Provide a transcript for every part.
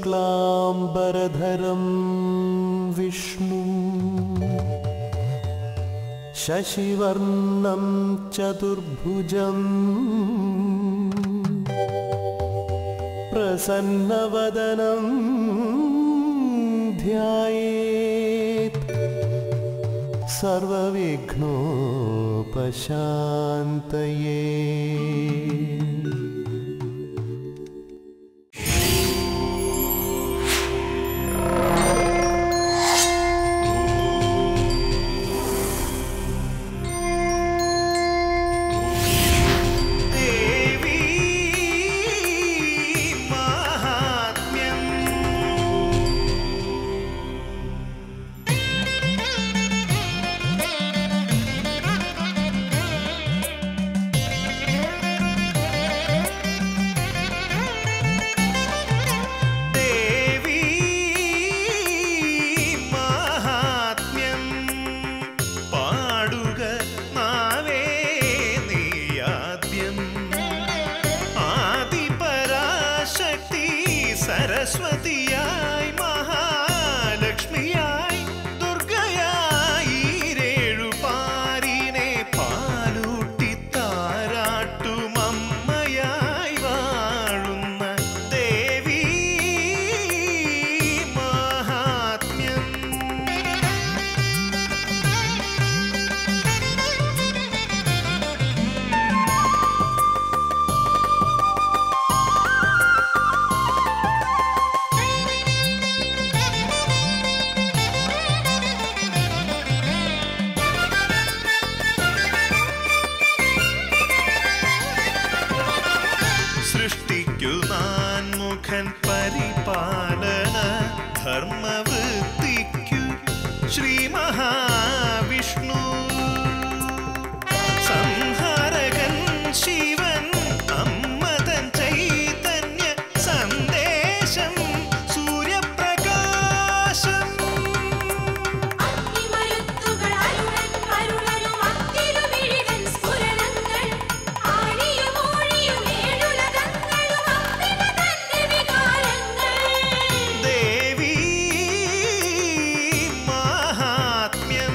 शुक्लाम्बरधरं विष्णु शशिवर्णं चतुर्भुजम् प्रसन्नवदनं ध्यायेत् सर्वविघ्नोपशान्तये ദേവി മാഹാത്മ്യം ദേവി മാഹാത്മ്യം പാടുക നാവേ നീയാദ്യം ആദിപരാശക്തി സരസ്വതിയായി മഹാലക്ഷ്മിയായി ദുർഗയായി രേഴുപാരിനെ പാലൂട്ടി താരാട്ടുമമ്മയായി വാഴുന്ന ദേവി മഹാത്മ്യം സൃഷ്ടിക്കു നാൻമുഖൻ പരിപാലന ധർമ്മവൃത്തിക്കു ശ്രീ മഹാവിഷ്ണു സംഹാരകൻ ശിവൻ അമ്മതൻ ചൈതന്യ സന്ദേശം സൂര്യപ്രകാശം അഗ്നിമരുത്തുകൾ അരുളൻ കരുളരും അത്തിരുമിഴിതൻ സ്ഫുരണങ്ങൾ ആഴിയും ഊഴിയും ഏഴുലകങ്ങളും അമ്പിക തന്റെ വികാരങ്ങൾ ദേവി മാഹാത്മ്യം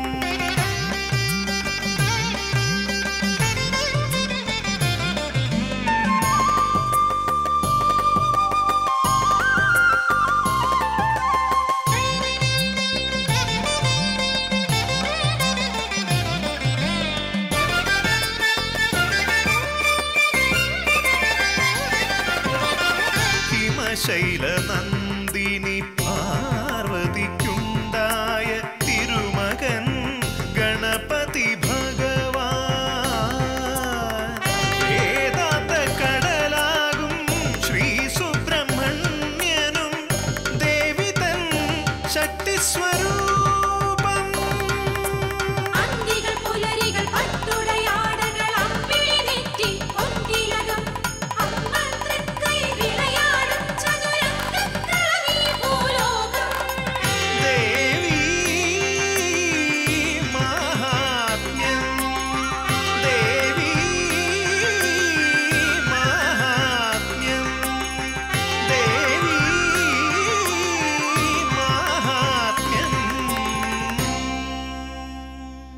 ഹിമശൈല നന്ദിനി പാർവതിക്കുണ്ടായ തിരുമകൻ ഗണപതി ഭഗവാൻ വേദാന്ത കടലാകും ശ്രീ സുബ്രഹ്മണ്യനും ദേവി തൻ ശക്തിസ്വരൂപം അന്തികൾ പുലരികൾ പട്ടുടയാടകൾ അമ്പിളി നെറ്റി പൊൻതിലകം അമ്മ തൃക്കൈ വിളയാടും ചതുരംഗക്കളമീ ഭൂലോകം ദേവി മാഹാത്മ്യം ദേവി മാഹാത്മ്യം ദേവി മാഹാത്മ്യം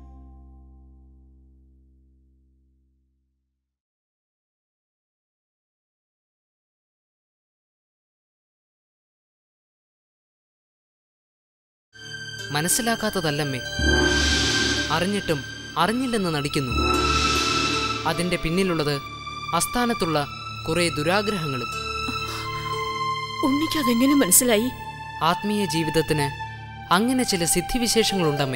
മനസ്സിലാക്കാത്തതല്ലമ്മേ അറിഞ്ഞിട്ടും അറിഞ്ഞില്ലെന്ന് നടിക്കുന്നു അതിൻ്റെ പിന്നിലുള്ളത് അസ്ഥാനത്തുള്ള കുറേ ദുരാഗ്രഹങ്ങളും ഉണ്ണിക്ക് അതെങ്ങനെ മനസ്സിലായി ആത്മീയ ജീവിതത്തിന് അങ്ങനെ ചില സിദ്ധിവിശേഷങ്ങളുണ്ടമ്മേ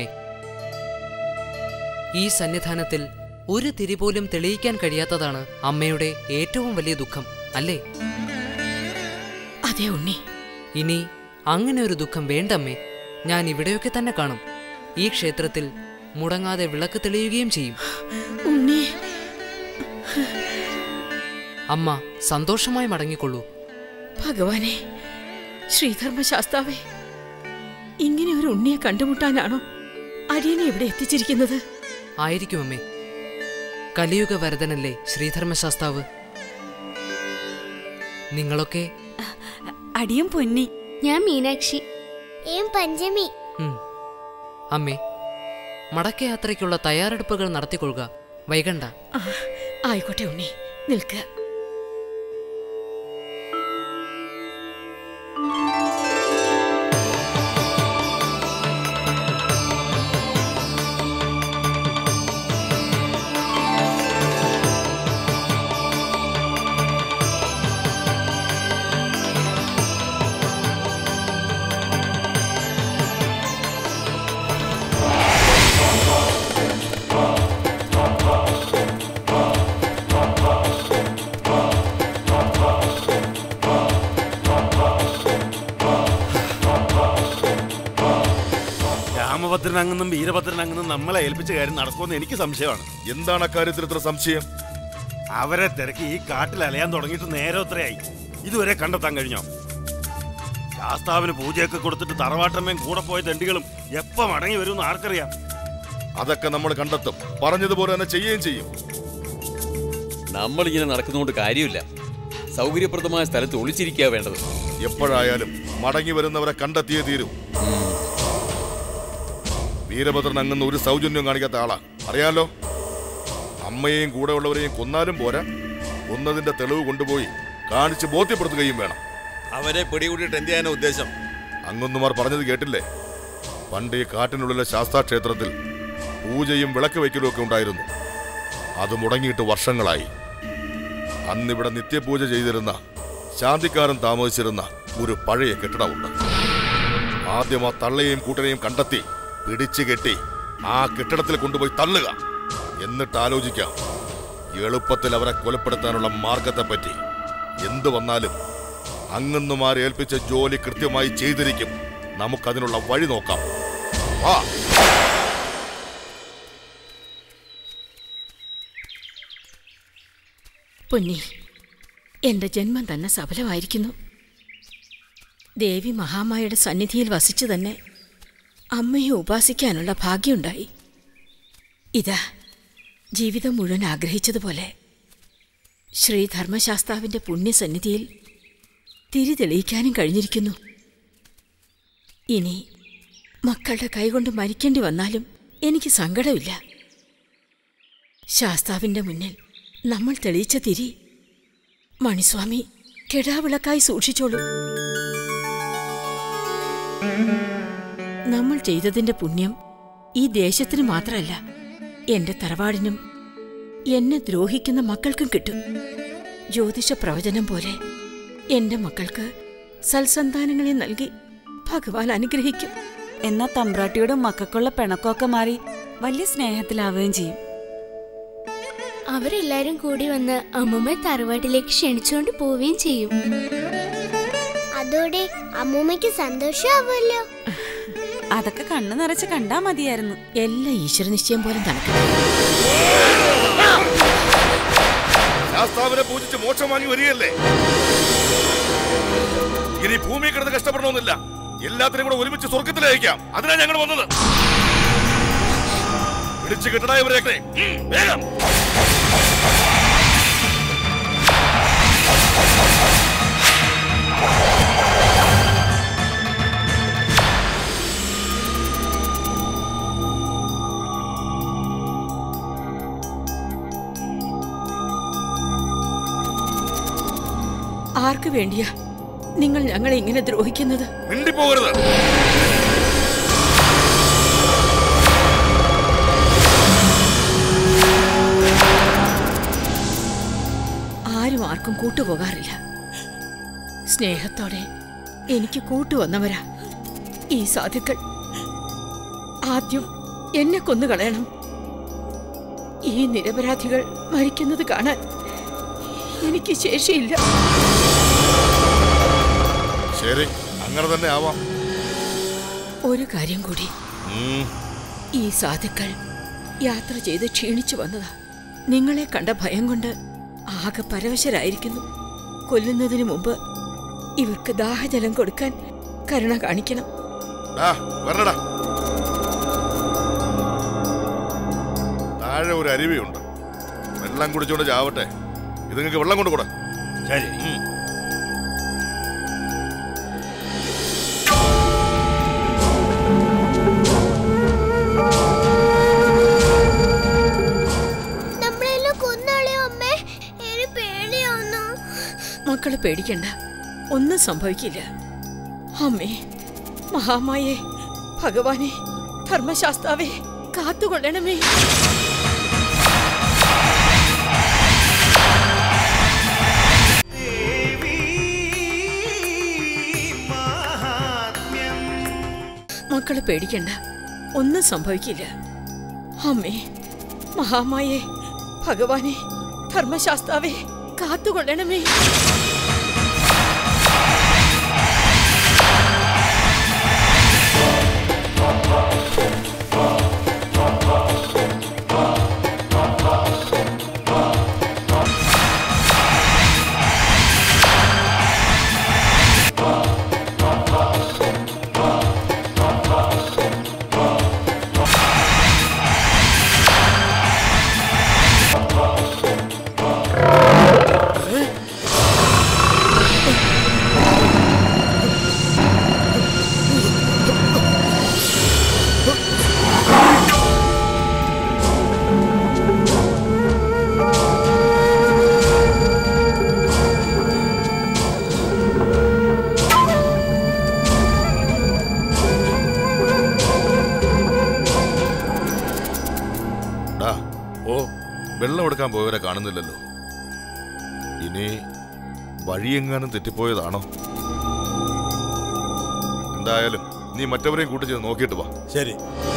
ഈ സന്നിധാനത്തിൽ ഒരു തിരി പോലും തെളിയിക്കാൻ കഴിയാത്തതാണ് അമ്മയുടെ ഏറ്റവും വലിയ ദുഃഖം അല്ലേ അതെ ഉണ്ണി ഇനി അങ്ങനെ ഒരു ദുഃഖം വേണ്ടമ്മേ ഞാൻ ഇവിടെയൊക്കെ തന്നെ കാണും ഈ ക്ഷേത്രത്തിൽ മുടങ്ങാതെ വിളക്ക് തെളിയുകയും ചെയ്യും ഉണ്ണി അമ്മ സന്തോഷമായി മടങ്ങിക്കൊള്ളൂ ഭഗവാനെ ശ്രീധർമ്മശാസ്താവേ ഇങ്ങനെ ഒരു ഉണ്ണിയെ കണ്ടുമുട്ടാനാണോ അടിയനെ ഇവിടെ എത്തിച്ചിരിക്കുന്നത് ആയിരിക്കും അമ്മേ കലിയുഗ വരദനല്ലേ ശ്രീധർമ്മശാസ്താവ് നിങ്ങളൊക്കെ അടിയും പൊന്നി ഞാൻ മീനാക്ഷി ഏം പഞ്ചമി ഉം. അമ്മേ മടക്കയാത്രയ്ക്കുള്ള തയ്യാറെടുപ്പുകൾ നടത്തിക്കൊള്ളുക വൈകണ്ട ആ, ആയിക്കോട്ടെ ഉണ്ണി നിൽക്കുക രാമഭദ്രനങ്ങുന്നും വീരഭദ്രനങ്ങുന്നും നമ്മളെ ഏൽപ്പിച്ച കാര്യം നടക്കുമെന്ന് എനിക്ക് സംശയമാണ് എന്താണ് അക്കാര്യത്തിൽ ഇത്ര സംശയം അവരെ തിരക്കി ഈ കാട്ടിൽ അലയാൻ തുടങ്ങിയിട്ട് നേരെ എത്രയായി ഇതുവരെ കണ്ടെത്താൻ കഴിഞ്ഞോ ശാസ്താവിന് പൂജയൊക്കെ കൊടുത്തിട്ട് തറവാട്ടമ്മയും കൂടെ പോയ തെണ്ടികളും എപ്പോ മടങ്ങി വരുമെന്ന് ആർക്കറിയാം അതൊക്കെ നമ്മൾ കണ്ടെത്തും പറഞ്ഞതുപോലെ തന്നെ ചെയ്യുകയും ചെയ്യും നമ്മളിങ്ങനെ നടക്കുന്നതുകൊണ്ട് കാര്യമില്ല സൗകര്യപ്രദമായ സ്ഥലത്ത് ഒളിച്ചിരിക്കുക വേണ്ടത് എപ്പോഴായാലും മടങ്ങി വരുന്നവരെ കണ്ടെത്തിയേ തീരൂ വീരഭദ്രൻ അങ്ങന്ന് ഒരു സൗജന്യം കാണിക്കാത്ത ആളാ അറിയാലോ അമ്മയെയും കൂടെ ഉള്ളവരെയും കൊന്നാലും പോരാ കൊന്നതിന്റെ തെളിവ് കൊണ്ടുപോയി കാണിച്ച് ബോധ്യപ്പെടുത്തുകയും വേണം അവരെ പിടികൂടിയിട്ട് എന്ത് ചെയ്യാനാ ഉദ്ദേശം അങ്ങൊന്നുമാർ പറഞ്ഞത് കേട്ടില്ലേ പണ്ട് ഈ കാട്ടിനുള്ളിലെ ശാസ്താക്ഷേത്രത്തിൽ പൂജയും വിളക്ക് വയ്ക്കലും ഒക്കെ ഉണ്ടായിരുന്നു അത് മുടങ്ങിയിട്ട് വർഷങ്ങളായി അന്നിവിടെ നിത്യപൂജ ചെയ്തിരുന്ന ശാന്തിക്കാരൻ താമസിച്ചിരുന്ന ഒരു പഴയ കെട്ടിടമുണ്ട് ആദ്യം ആ തള്ളയെയും കൂട്ടരെയും കണ്ടെത്തി പിടിച്ചു കെട്ടി ആ കെട്ടിടത്തിൽ കൊണ്ടുപോയി തള്ളുക എന്നിട്ട് ആലോചിക്കാം എളുപ്പത്തിൽ അവരെ കൊലപ്പെടുത്താനുള്ള മാർഗത്തെപ്പറ്റി എന്തു വന്നാലും അങ്ങുന്നുമാർ ഏൽപ്പിച്ച ജോലി കൃത്യമായി ചെയ്തിരിക്കും നമുക്കതിനുള്ള വഴി നോക്കാം ആ പൊന്നി എന്റെ ജന്മം തന്നെ സഫലമായിരിക്കുന്നു ദേവി മഹാമായയുടെ സന്നിധിയിൽ വസിച്ചു തന്നെ അമ്മയെ ഉപാസിക്കാനുള്ള ഭാഗ്യമുണ്ടായി ഇതാ ജീവിതം മുഴുവൻ ആഗ്രഹിച്ചതുപോലെ ശ്രീ ധർമ്മശാസ്താവിന്റെ പുണ്യസന്നിധിയിൽ തിരി തെളിയിക്കാനും കഴിഞ്ഞിരിക്കുന്നു ഇനി മക്കളുടെ കൈകൊണ്ട് മരിക്കേണ്ടി വന്നാലും എനിക്ക് സങ്കടമില്ല ശാസ്താവിന്റെ മുന്നിൽ നമ്മൾ തെളിയിച്ച തിരി മണിസ്വാമി കെടാവിളക്കായി സൂക്ഷിച്ചോളൂ നമ്മൾ ചെയ്തതിന്റെ പുണ്യം ഈ ദേശത്തിന് മാത്രമല്ല എന്റെ തറവാടിനും എന്നെ ദ്രോഹിക്കുന്ന മക്കൾക്കും കിട്ടും ജ്യോതിഷ പ്രവചനം പോലെ എന്റെ മക്കൾക്ക് സൽസന്താനങ്ങളെ നൽകി ഭഗവാൻ അനുഗ്രഹിക്കും എന്നാ തമ്പ്രാട്ടിയുടെ മക്കൾക്കുള്ള പിണക്കമൊക്കെ മാറി വലിയ സ്നേഹത്തിലാവുകയും ചെയ്യും അവരെല്ലാരും കൂടി വന്ന് അമ്മുമ്മ തറവാട്ടിലേക്ക് ക്ഷണിച്ചുകൊണ്ട് പോവുകയും ചെയ്യും അതോടെ അമ്മൂമ്മയ്ക്ക് സന്തോഷമാവുമല്ലോ അതൊക്കെ കണ്ണു നിറച്ച് കണ്ടാ മതിയായിരുന്നു എല്ലാ ഈശ്വരനിശ്ചയം പോലെ നടക്കണം ശാസ്താവിനെ പൂജിച്ച് മോക്ഷം വാങ്ങി വരികയല്ലേ ഇനി ഭൂമി കിടന്ന് കഷ്ടപ്പെടണമെന്നില്ല എല്ലാത്തിനും കൂടെ ഒരുമിച്ച് സ്വർഗത്തിലയക്കാം അതിനാ ഞങ്ങൾ വന്നത് പിടിച്ചു കിട്ടണായവരെയൊക്കെ ഉം, വേഗം ആർക്കു വേണ്ടിയാ നിങ്ങൾ ഞങ്ങളെ ഇങ്ങനെ ദ്രോഹിക്കുന്നത് മിണ്ടിപ്പോകരുത് ആരും ആർക്കും കൂട്ടുപോകാറില്ല സ്നേഹത്തോടെ എനിക്ക് കൂട്ടുവന്നവരാ ഈ സാധുക്കൾ ആദ്യം എന്നെ കൊന്നുകളയണം ഈ നിരപരാധികൾ മരിക്കുന്നത് കാണാൻ എനിക്ക് ശേഷിയില്ല ശരി അങ്ങനെ തന്നെ ആവാം ഒരു കാര്യം കൂടി ഉം, ഈ സാധുക്കൾ യാത്ര ചെയ്ത് ക്ഷീണിച്ചു വന്നതാ നിങ്ങളെ കണ്ട ഭയം കൊണ്ട് ആകെ പരവശരായിരിക്കുന്നു കൊല്ലുന്നതിന് മുമ്പ് ഇവർക്ക് ദാഹജലം കൊടുക്കാൻ കരുണ കാണിക്കണം ഡാ, വരണടാ താഴെ ഒരു അരുവിയുണ്ട് വെള്ളം കുടിച്ചോണ്ട് ചാവട്ടെ ഇത് നിങ്ങൾക്ക് വെള്ളം കൊണ്ട് കൂടെ ശരി മക്കള് പേടിക്കണ്ട ഒന്നും സംഭവിക്കില്ല അമ്മേ മഹാമായേ ഭഗവാനെ ധർമ്മശാസ്താവേ കാത്തുകൊള്ളണമേ മക്കള് പേടിക്കണ്ട ഒന്നും സംഭവിക്കില്ല അമ്മേ മഹാമായേ ഭഗവാനെ ധർമ്മശാസ്താവേ കാത്തുകൊള്ളണമേ ഡാ ഓ വെള്ളം എടുക്കാൻ പോയവരെ കാണുന്നില്ലല്ലോ ഇനി വഴിയെങ്ങാനും തെറ്റിപ്പോയതാണോ എന്തായാലും നീ മറ്റവരെയും കൂട്ടി ചെന്ന് നോക്കിയിട്ട് വാ ശരി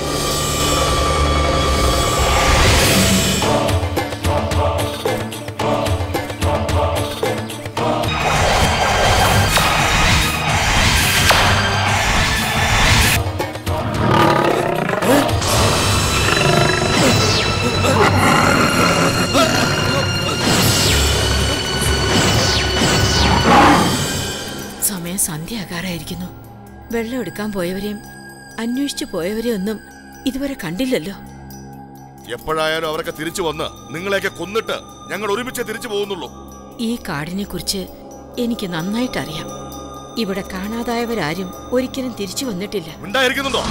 സമയം സന്ധ്യാകാരായിരിക്കുന്നു വെള്ളം എടുക്കാൻ പോയവരെയും അന്വേഷിച്ചു പോയവരെയും ഒന്നും ഇതുവരെ കണ്ടില്ലല്ലോ എപ്പോഴായാലും അവരൊക്കെ തിരിച്ചു വന്ന് നിങ്ങളെയൊക്കെ കൊന്നിട്ട് ഞങ്ങൾ ഒരുമിച്ച് തിരിച്ചു പോകുന്നുള്ളൂ ഈ കാടിനെ കുറിച്ച് എനിക്ക് നന്നായിട്ടറിയാം ഇവിടെ കാണാതായവരാരും ഒരിക്കലും തിരിച്ചു വന്നിട്ടില്ല ഉണ്ടായിരിക്കുന്നുണ്ടോ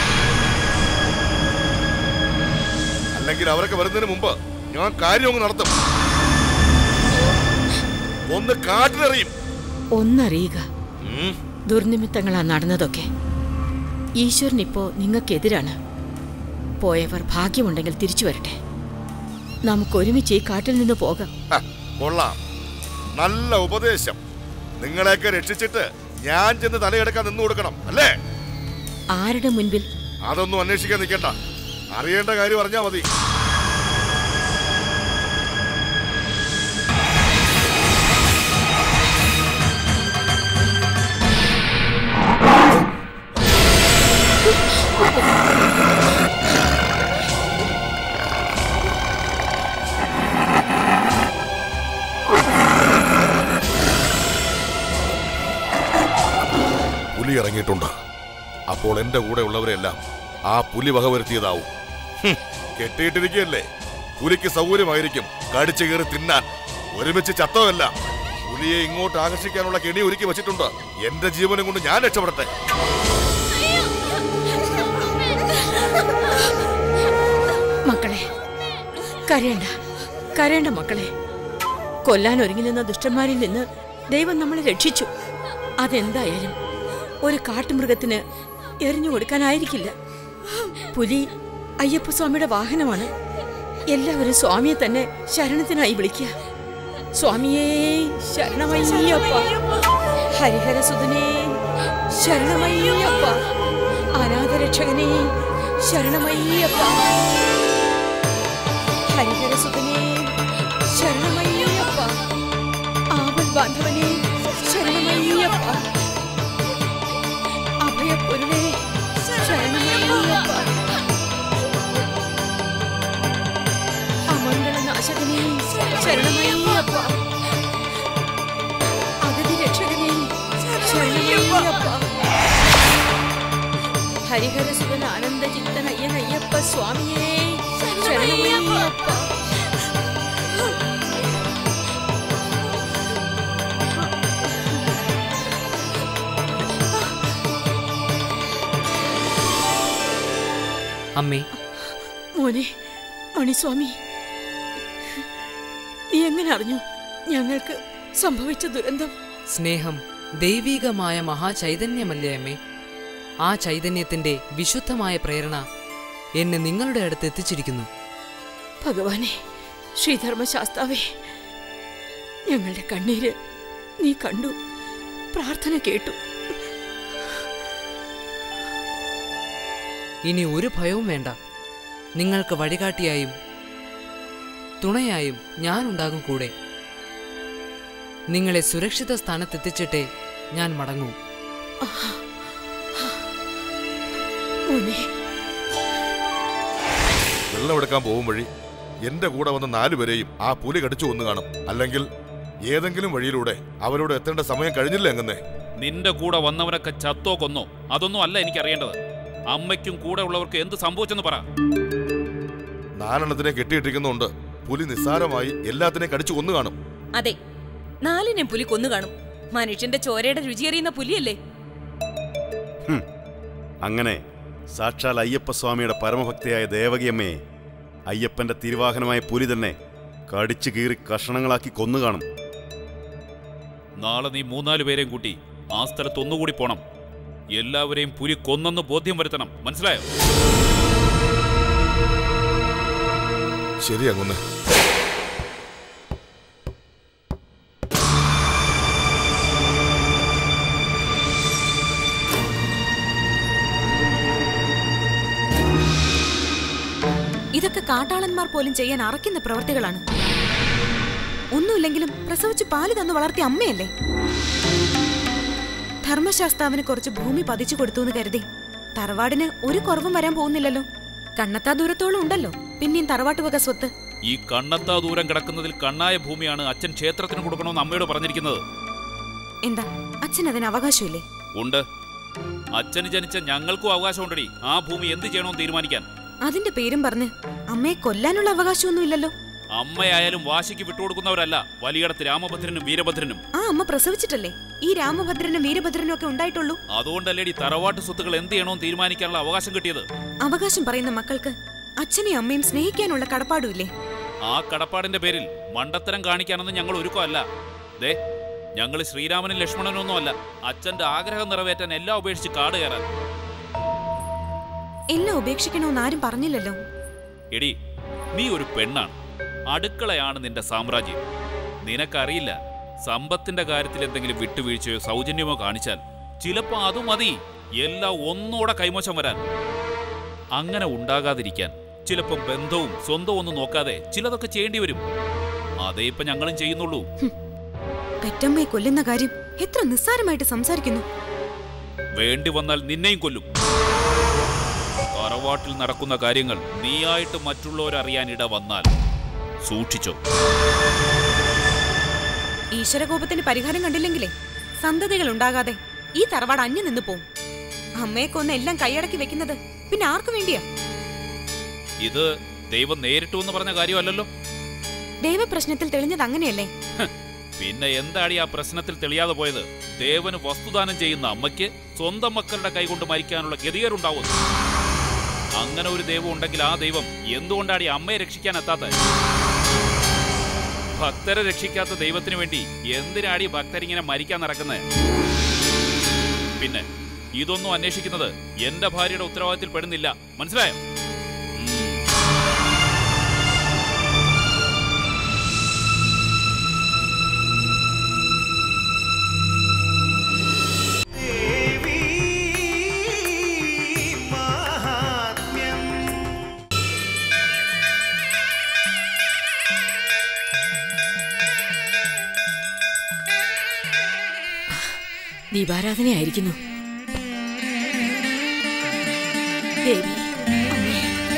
അല്ലെങ്കിൽ അവരൊക്കെ വരുന്നതിന് മുമ്പ് ഞാൻ കാര്യം അങ്ങ് നടത്തും ഒന്ന് കാട്ടിലെറിയും ഒന്നറിയുക ഉം. ദുർനിമിത്തങ്ങളാ നടന്നതൊക്കെ ഈശ്വരൻ ഇപ്പോ നിങ്ങൾക്കെതിരാണ് പോയവർ ഭാഗ്യമുണ്ടെങ്കിൽ തിരിച്ചു വരട്ടെ നമുക്ക് ഒരുമിച്ച് ഈ കാട്ടിൽ നിന്ന് പോകാം ഹ, കൊള്ളാം നല്ല ഉപദേശം നിങ്ങളെയൊക്കെ രക്ഷിച്ചിട്ട് ഞാൻ ചെന്ന് തലയെടുക്കാൻ നിന്നു കൊടുക്കണം അല്ലേ ആരുടെ മുൻപിൽ അതൊന്നും അന്വേഷിക്കാൻ നിൽക്കണ്ട അറിയേണ്ട കാര്യം അറിഞ്ഞാ മതി പുലി ഇറങ്ങിയിട്ടുണ്ട് അപ്പോൾ എന്റെ കൂടെ ഉള്ളവരെല്ലാം ആ പുലി വകവരുത്തിയതാവും ഹും, കെട്ടിയിട്ടിരിക്കുകയല്ലേ പുലിക്ക് സൗകര്യമായിരിക്കും കടിച്ചു കയറി തിന്നാൻ ഒരുമിച്ച് ചത്തമല്ല പുലിയെ ഇങ്ങോട്ട് ആകർഷിക്കാനുള്ള കെണി ഒരുക്കി വെച്ചിട്ടുണ്ട് എന്റെ ജീവനം കൊണ്ട് ഞാൻ രക്ഷപ്പെടട്ടെ മക്കളെ കരയണ്ട കരയണ്ട മക്കളെ കൊല്ലാൻ ഒരുങ്ങി നിന്ന ദുഷ്ടന്മാരിൽ നിന്ന് ദൈവം നമ്മളെ രക്ഷിച്ചു അതെന്തായാലും ഒരു കാട്ടുമൃഗത്തിന് എറിഞ്ഞു കൊടുക്കാനായിരിക്കില്ല പുലി അയ്യപ്പസ്വാമിയുടെ വാഹനമാണ് എല്ലാവരും സ്വാമിയെ തന്നെ ശരണത്തിനായി വിളിക്കുക സ്വാമിയേ ശരണമയ്യപ്പ ഹരിഹരസുതനേ ശരണമയ്യപ്പ അനാഥരക്ഷകനേ ശരണമയ്യപ്പ ഹരിഹരസുതനേ ശരണമയ്യപ്പ ആവൽ ബാന്ധവനേ ശരണമയ്യപ്പ അഭയപ്പൊരുളേ ശരണമയ്യപ്പ അമംഗളനാശകനേ ശരണമയ്യപ്പ അഗതി രക്ഷകനേ ശരണമയ്യപ്പ ഹരിഹരസുതൻ ആനന്ദചിത്തൻ അയ്യനയ്യപ്പ സ്വാമിയേ ശരണമയ്യപ്പ അമ്മേ മോനെ മണിസ്വാമി നീ എങ്ങനെ അറിഞ്ഞു ഞങ്ങൾക്ക് സംഭവിച്ച ദുരന്തം സ്നേഹം ദൈവീകമായ മഹാചൈതന്യമല്ലേ അമ്മേ ആ ചൈതന്യത്തിന്റെ വിശുദ്ധമായ പ്രേരണ എന്നെ നിങ്ങളുടെ അടുത്ത് എത്തിച്ചിരിക്കുന്നു ഭഗവാനെ ശ്രീധർമ്മശാസ്താവേ ഞങ്ങളുടെ കണ്ണീര് നീ കണ്ടു പ്രാർത്ഥന കേട്ടു ഇനി ഒരു ഭയവും വേണ്ട നിങ്ങൾക്ക് വഴികാട്ടിയായും തുണയായും ഞാനുണ്ടാകും കൂടെ നിങ്ങളെ സുരക്ഷിത സ്ഥാനത്തെത്തിച്ചിട്ടേ ഞാൻ മടങ്ങൂ മോനെ വെള്ളമെടുക്കാൻ പോകും വഴി എന്റെ കൂടെ വന്ന നാലുപേരെയും ആ പുലി കടിച്ചു കൊന്നു കാണും അല്ലെങ്കിൽ ഏതെങ്കിലും വഴിയിലൂടെ അവരോട് എത്തേണ്ട സമയം കഴിഞ്ഞില്ല എങ്ങനെ നിന്റെ കൂടെ വന്നവനൊക്കെ ചത്തോ കൊന്നോ അതൊന്നും അല്ല എനിക്കറിയേണ്ടത് അമ്മയ്ക്കും കൂടെ ഉള്ളവർക്ക് എന്ത് സംഭവിച്ചെന്ന് പറ നാലെണ്ണത്തിനെ കെട്ടിയിട്ടിരിക്കുന്നുണ്ട് പുലി നിസ്സാരമായി എല്ലാത്തിനെയും കടിച്ചു കൊന്നു കാണും അതെ നാലിനെ പുലി കൊന്നു കാണും മനുഷ്യന്റെ ചോരയുടെ രുചിയറിയുന്ന പുലിയല്ലേ ഹും. അങ്ങനെ സാക്ഷാൽ അയ്യപ്പസ്വാമിയുടെ പരമഭക്തിയായ ദേവകിയമ്മയെ അയ്യപ്പന്റെ തിരുവാഹനമായ പുലി തന്നെ കടിച്ചു കീറി കഷണങ്ങളാക്കി കൊന്നു കാണും നാളെ നീ മൂന്നാല് പേരെയും കൂട്ടി ആ സ്ഥലത്ത് ഒന്നുകൂടി പോണം എല്ലാവരെയും പുലി കൊന്നെന്ന് ബോധ്യം വരുത്തണം മനസ്സിലായോ ശരി അങ്ങുന്നേ ഇതൊക്കെ കാട്ടാളന്മാർ പോലും ചെയ്യാൻ അറയ്ക്കുന്ന പ്രവർത്തികളാണ് ഒന്നുമില്ലെങ്കിലും പ്രസവിച്ച് പാല് തന്നു വളർത്തിയ അമ്മയല്ലേ ധർമ്മശാസ്താവിന് കുറച്ച് ഭൂമി പതിച്ചു കൊടുത്തു എന്ന് കരുതി തറവാടിന് ഒരു കുറവും വരാൻ പോകുന്നില്ലല്ലോ കണ്ണത്താ ദൂരത്തോളം ഉണ്ടല്ലോ പിന്നെയും തറവാട്ട് വക സ്വത്ത് ഈ കണ്ണത്താ ദൂരം കിടക്കുന്നതിൽ കണ്ണായ ഭൂമിയാണ് അച്ഛൻ ക്ഷേത്രത്തിന് കൊടുക്കണമെന്ന് അമ്മയോട് പറഞ്ഞിരിക്കുന്നത് എന്താ അച്ഛൻ അതിന് അവകാശമില്ലേ ഉണ്ട് അച്ഛന് ജനിച്ച ഞങ്ങൾക്കും അവകാശമുണ്ടടി ആ ഭൂമി എന്ത് ചെയ്യണമെന്ന് തീരുമാനിക്കാൻ അതിന്റെ പേരും പറഞ്ഞ് അമ്മയെ കൊല്ലാനുള്ള അവകാശമൊന്നുമില്ലല്ലോ അമ്മയായാലും വാശിക്ക് വിട്ടുകൊടുക്കുന്നവരല്ല വലിയടത്ത് രാമഭദ്രനും വീരഭദ്രനും ആ അമ്മ പ്രസവിച്ചിട്ടല്ലേ ഈ രാമഭദ്രനും വീരഭദ്രനും ഒക്കെ ഉണ്ടായിട്ടുള്ളൂ അതുകൊണ്ടല്ലേടി തറവാട്ട് സ്വത്തുക്കൾ എന്ത് ചെയ്യണമെന്ന് തീരുമാനിക്കാനുള്ള അവകാശം കിട്ടിയത് അവകാശം പറയുന്ന മക്കൾക്ക് അച്ഛനെയും അമ്മയും സ്നേഹിക്കാനുള്ള കടപ്പാടുമില്ലേ ആ കടപ്പാടിന്റെ പേരിൽ മണ്ടത്തരം കാണിക്കാനൊന്നും ഞങ്ങൾ ഒരുക്കമല്ല ദേ ഞങ്ങൾ ശ്രീരാമനും ലക്ഷ്മണനും ഒന്നും അല്ല അച്ഛന്റെ ആഗ്രഹം നിറവേറ്റാൻ എല്ലാം ഉപേക്ഷിച്ച് കാട് കയറാൻ എല്ലാം ഉപേക്ഷിക്കണമെന്ന് ആരും പറഞ്ഞില്ലല്ലോ എടി നീ ഒരു പെണ്ണാണ് അടുക്കളയാണ് നിന്റെ സാമ്രാജ്യം നിനക്കറിയില്ല സമ്പത്തിന്റെ കാര്യത്തിൽ എന്തെങ്കിലും വിട്ടുവീഴ്ചയോ സൗജന്യമോ കാണിച്ചാൽ ചിലപ്പോ അത് മതി എല്ലാം ഒന്നോടെ കൈമോശം വരാൻ അങ്ങനെ ഉണ്ടാകാതിരിക്കാൻ ചിലപ്പം ബന്ധവും സ്വന്തവും ഒന്നും നോക്കാതെ ചിലതൊക്കെ ചെയ്യേണ്ടി വരും അതേ ഇപ്പൊ ഞങ്ങളും ചെയ്യുന്നുള്ളൂ പെറ്റമ്മയെ കൊല്ലുന്ന കാര്യം എത്ര നിസ്സാരമായിട്ട് സംസാരിക്കുന്നു വേണ്ടി വന്നാൽ നിന്നെയും കൊല്ലും തറവാട്ടിൽ നടക്കുന്ന കാര്യങ്ങൾ നീയായിട്ട് മറ്റുള്ളവരറിയാൻ ഇട വന്നാൽ സൂക്ഷിച്ചോ ഈശ്വരകോപത്തിന് പരിഹാരം കണ്ടില്ലെങ്കിലേ സന്തതികൾ ഉണ്ടാകാതെ ഈ തറവാട് അന്യം നിന്ന് പോവും അമ്മയെ കൊന്ന് എല്ലാം കൈയടക്കി വെക്കുന്നത് പിന്നെ ആർക്കു വേണ്ടിയാ ഇത് ദൈവം നേരിട്ടു എന്ന് പറഞ്ഞ കാര്യമല്ലല്ലോ ദൈവപ്രശ്നത്തിൽ തെളിഞ്ഞത് അങ്ങനെയല്ലേ ഹ്, പിന്നെ എന്താടി ആ പ്രശ്നത്തിൽ തെളിയാതെ പോയത് ദേവന് വസ്തുദാനം ചെയ്യുന്ന അമ്മയ്ക്ക് സ്വന്തം മക്കളുടെ കൈകൊണ്ട് മരിക്കാനുള്ള ഗതികേടുണ്ടാവും അങ്ങനെ ഒരു ദൈവം ഉണ്ടെങ്കിൽ ആ ദൈവം എന്തുകൊണ്ടാണ് ഈ അമ്മയെ രക്ഷിക്കാൻ എത്താത്ത ഭക്തരെ രക്ഷിക്കാത്ത ദൈവത്തിന് വേണ്ടി എന്തിനാടി ഭക്തരിങ്ങനെ മരിക്കാൻ നടക്കുന്നത് പിന്നെ ഇതൊന്നും അന്വേഷിക്കുന്നത് എന്റെ ഭാര്യയുടെ ഉത്തരവാദിത്തത്തിൽ പെടുന്നില്ല മനസ്സിലായോ ദീപാരാധനയായിരിക്കുന്നു ദേവി അമ്മേ.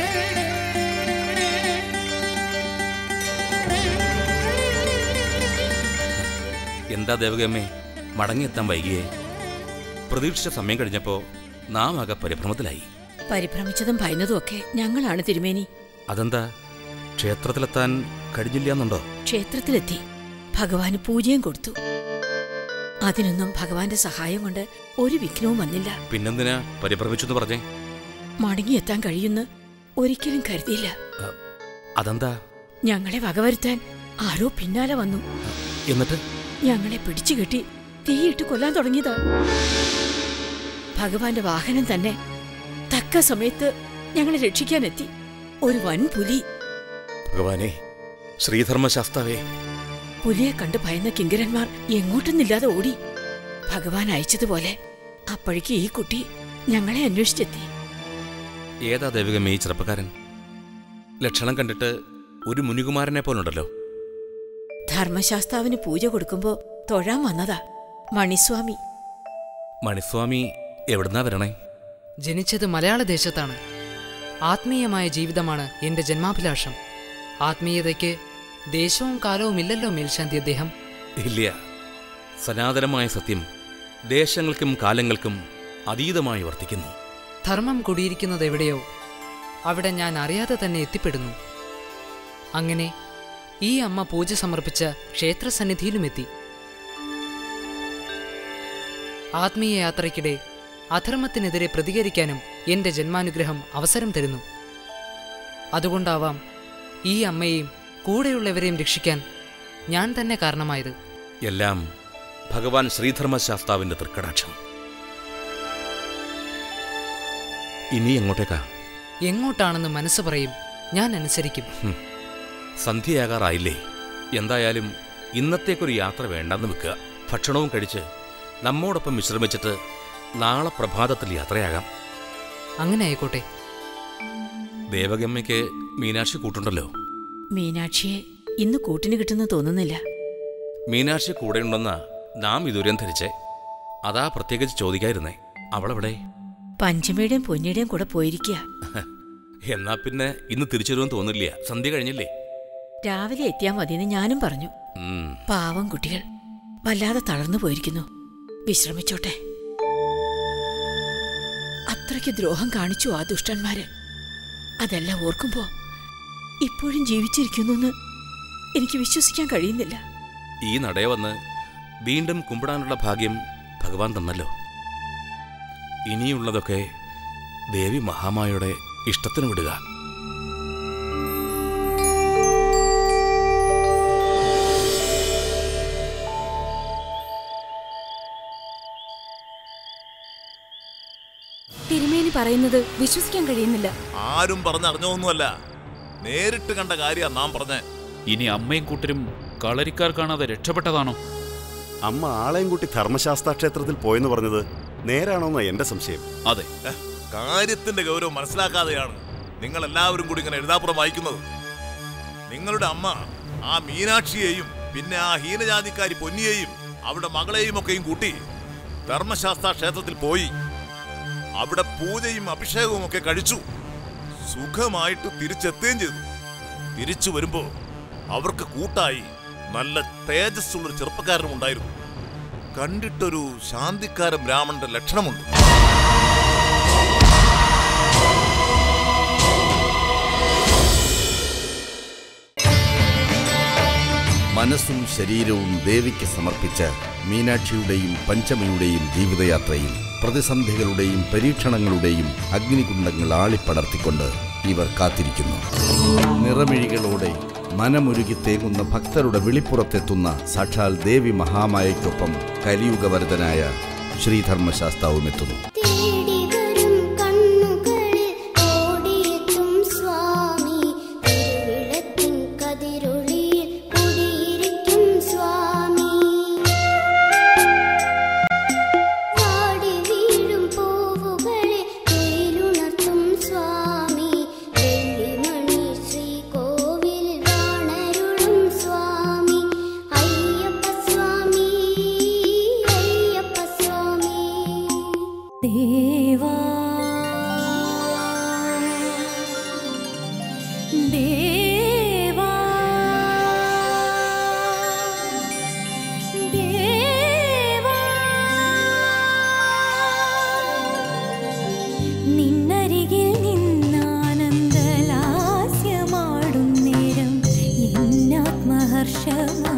എന്താ ദേവകമ്മേ മടങ്ങിയെത്താൻ വൈകിയേ പ്രതീക്ഷിച്ച സമയം കഴിഞ്ഞപ്പോൾ നാം ആകെ പരിഭ്രമത്തിലായി പരിഭ്രമിച്ചതും ഭയന്നതും ഒക്കെ ഞങ്ങളാണ് തിരുമേനി അതെന്താ ക്ഷേത്രത്തിലെത്താൻ കഴിഞ്ഞില്ല എന്നുണ്ടോ ക്ഷേത്രത്തിലെത്തി ഭഗവാന് പൂജയും കൊടുത്തു അതിനൊന്നും ഭഗവാന്റെ സഹായം കൊണ്ട് ഒരു വിഘ്നവും വന്നില്ല പിന്നെന്തിനാ പരിഭ്രമിച്ചു എന്ന് പറഞ്ഞേ മടങ്ങിയെത്താൻ കഴിയുന്ന് ഒരിക്കലും കരുതിയില്ല അതെന്താ ഞങ്ങളെ വകവരുത്താൻ ആരോ പിന്നാലെ വന്നു എന്നിട്ട് ഞങ്ങളെ പിടിച്ചു കെട്ടി തീയിട്ട് കൊല്ലാൻ തുടങ്ങിയതാ ഭഗവാന്റെ വാഹനം തന്നെ തക്ക സമയത്ത് ഞങ്ങളെ രക്ഷിക്കാനെത്തി ഒരു വൻ പുലി ഭഗവാനെ ശ്രീധർമ്മശാസ്താവേ പുലിയെ കണ്ട് ഭയന്ന കിങ്കരന്മാർ എങ്ങോട്ടൊന്നില്ലാതെ ഓടി ഭഗവാൻ അയച്ചതുപോലെ അപ്പോഴേക്ക് ഈ കുട്ടി ഞങ്ങളെ അന്വേഷിച്ചെത്തി ഏതാ ദേവികമ്മ ഈ ചെറുപ്പക്കാരൻ ലക്ഷണം കണ്ടിട്ട് ഒരു മുനികുമാരനെ പോലുണ്ടല്ലോ ധർമ്മശാസ്താവിന് പൂജ കൊടുക്കുമ്പോ തൊഴാൻ വന്നതാ മണിസ്വാമി മണിസ്വാമി എവിടുന്നാ വരണേ ജനിച്ചത് മലയാള ദേശത്താണ് ആത്മീയമായ ജീവിതമാണ് എന്റെ ജന്മാഭിലാഷം ആത്മീയതയ്ക്ക് ദേശവും കാലവും ഇല്ലല്ലോ മേൽശാന്തി അദ്ദേഹം ഇല്ല സനാതനമായ സത്യം ദേശങ്ങൾക്കും കാലങ്ങൾക്കും അതീതമായി വർത്തിക്കുന്നു ധർമ്മം കുടിയിരിക്കുന്നത് എവിടെയോ അവിടെ ഞാൻ അറിയാതെ തന്നെ എത്തിപ്പെടുന്നു അങ്ങനെ ഈ അമ്മ പൂജ സമർപ്പിച്ച ക്ഷേത്രസന്നിധിയിലുമെത്തി ആത്മീയ യാത്രയ്ക്കിടെ അധർമ്മത്തിനെതിരെ പ്രതികരിക്കാനും എന്റെ ജന്മാനുഗ്രഹം അവസരം തരുന്നു അതുകൊണ്ടാവാം ഈ അമ്മയെയും കൂടെയുള്ളവരെയും രക്ഷിക്കാൻ ഞാൻ തന്നെ കാരണമായത് എല്ലാം ഭഗവാൻ ശ്രീധർമ്മശാസ്താവിന്റെ തൃക്കടാക്ഷം ഇനി എങ്ങോട്ടേക്കാ എങ്ങോട്ടാണെന്ന് മനസ്സ് പറയും ഞാൻ അനുസരിക്കും ഹും. സന്ധ്യയാകാറായില്ലേ എന്തായാലും ഇന്നത്തേക്കൊരു യാത്ര വേണ്ടെന്ന് വെക്കുക ഭക്ഷണവും കഴിച്ച് നമ്മോടൊപ്പം വിശ്രമിച്ചിട്ട് നാളെ പ്രഭാതത്തിൽ യാത്രയാകാം അങ്ങനെ ആയിക്കോട്ടെ ദേവകമ്മയ്ക്ക് മീനാക്ഷി കൂട്ടുണ്ടല്ലോ മീനാക്ഷിയെ ഇന്ന് കൂട്ടിന് കിട്ടുന്ന തോന്നുന്നില്ല മീനാക്ഷി കൂടെയുണ്ടെന്നാ നാം ഇതുവരെയും ധരിച്ചേ അതാ പ്രത്യേകിച്ച് ചോദിക്കായിരുന്നേ അവളെവിടെ പഞ്ചമിയുടെയും പൊന്നിയുടെയും കൂടെ പോയിരിക്കുക എന്നാ പിന്നെ ഇന്ന് തിരിച്ചു വരുമെന്ന് തോന്നില്ല സന്ധ്യ കഴിഞ്ഞില്ലേ രാവിലെ എത്തിയാ മതിയെന്ന് ഞാനും പറഞ്ഞു ഉം. പാവം കുട്ടികൾ വല്ലാതെ തളർന്നു പോയിരിക്കുന്നു വിശ്രമിച്ചോട്ടെ അത്രയ്ക്ക് ദ്രോഹം കാണിച്ചു ആ ദുഷ്ടന്മാര് അതെല്ലാം ഓർക്കുമ്പോ ഇപ്പോഴും ജീവിച്ചിരിക്കുന്നു എനിക്ക് വിശ്വസിക്കാൻ കഴിയുന്നില്ല ഈ നടയെ വന്ന് വീണ്ടും കുമ്പിടാനുള്ള ഭാഗ്യം ഭഗവാൻ തന്നല്ലോ ഇനിയുള്ളതൊക്കെ ദേവി മഹാമായുടെ ഇഷ്ടത്തിന് വിടുക തിരുമേനി പറയുന്നത് വിശ്വസിക്കാൻ കഴിയുന്നില്ല ആരും പറഞ്ഞറിഞ്ഞൊന്നുമല്ല നേരിട്ട് കണ്ട കാര്യ നാം പറഞ്ഞ ഇനി അമ്മയും കൂട്ടരും കളരിക്കാർ കാണാതെ രക്ഷപ്പെട്ടതാണോ അമ്മ ആളെയും കൂട്ടി ധർമ്മശാസ്ത്ര ക്ഷേത്രത്തിൽ പോയെന്ന് പറഞ്ഞത് നേരാണോന്നാ എന്റെ സംശയം അതെ കാര്യത്തിന്റെ ഗൗരവം മനസ്സിലാക്കാതെയാണ് നിങ്ങൾ എല്ലാവരും കൂടി ഇങ്ങനെ എഴുതാപ്പുറം വായിക്കുന്നത് നിങ്ങളുടെ അമ്മ ആ മീനാക്ഷിയെയും പിന്നെ ആ ഹീനജാതിക്കാരി പൊന്നിയെയും അവരുടെ മകളെയും ഒക്കെയും കൂട്ടി ധർമ്മശാസ്ത്ര ക്ഷേത്രത്തിൽ പോയി അവിടെ പൂജയും അഭിഷേകവും ഒക്കെ കഴിച്ചു സുഖമായിട്ട് തിരിച്ചെത്തുകയും ചെയ്തു തിരിച്ചു വരുമ്പോ അവർക്ക് കൂട്ടായി നല്ല തേജസ്സുള്ളൊരു ചെറുപ്പക്കാരനും ഉണ്ടായിരുന്നു കണ്ടിട്ടൊരു ശാന്തിക്കാരൻ ബ്രാഹ്മണന്റെ ലക്ഷണമുണ്ട് മനസ്സും ശരീരവും ദേവിക്ക് സമർപ്പിച്ച മീനാക്ഷിയുടെയും പഞ്ചമിയുടെയും ജീവിതയാത്രയിൽ പ്രതിസന്ധികളുടെയും പരീക്ഷണങ്ങളുടെയും അഗ്നികുണ്ഡങ്ങൾ ആളിപ്പടർത്തിക്കൊണ്ട് ഇവർ കാത്തിരിക്കുന്നു നിറമിഴികളോടെ മനമുരുകി തേങ്ങുന്ന ഭക്തരുടെ വിളിപ്പുറത്തെത്തുന്ന സാക്ഷാൽ ദേവി മഹാമായയ്ക്കൊപ്പം കലിയുഗവരതനായ ശ്രീധർമ്മശാസ്താവും എത്തുന്നു തേടി വരും കണ്ണുകളിൽ ഓടിയെത്തും സ്വാമി തിരുവിളക്കിൻ കതിരൊളിയിൽ കുടിയിരിക്കും സ്വാമി വാടി വീഴും പൂവുകളെ തേലുണർത്തും സ്വാമി വെള്ളിമണി ശ്രീകോവിലിൽ വാണരുളും സ്വാമി അയ്യപ്പ സ്വാമി അയ്യപ്പ സ്വാമി ദേവാ ദേവാ ദേവാ നിന്നരികിൽ നിന്നാനന്ദലാസ്യമാടും നേരം എന്നാത്മഹർഷമാ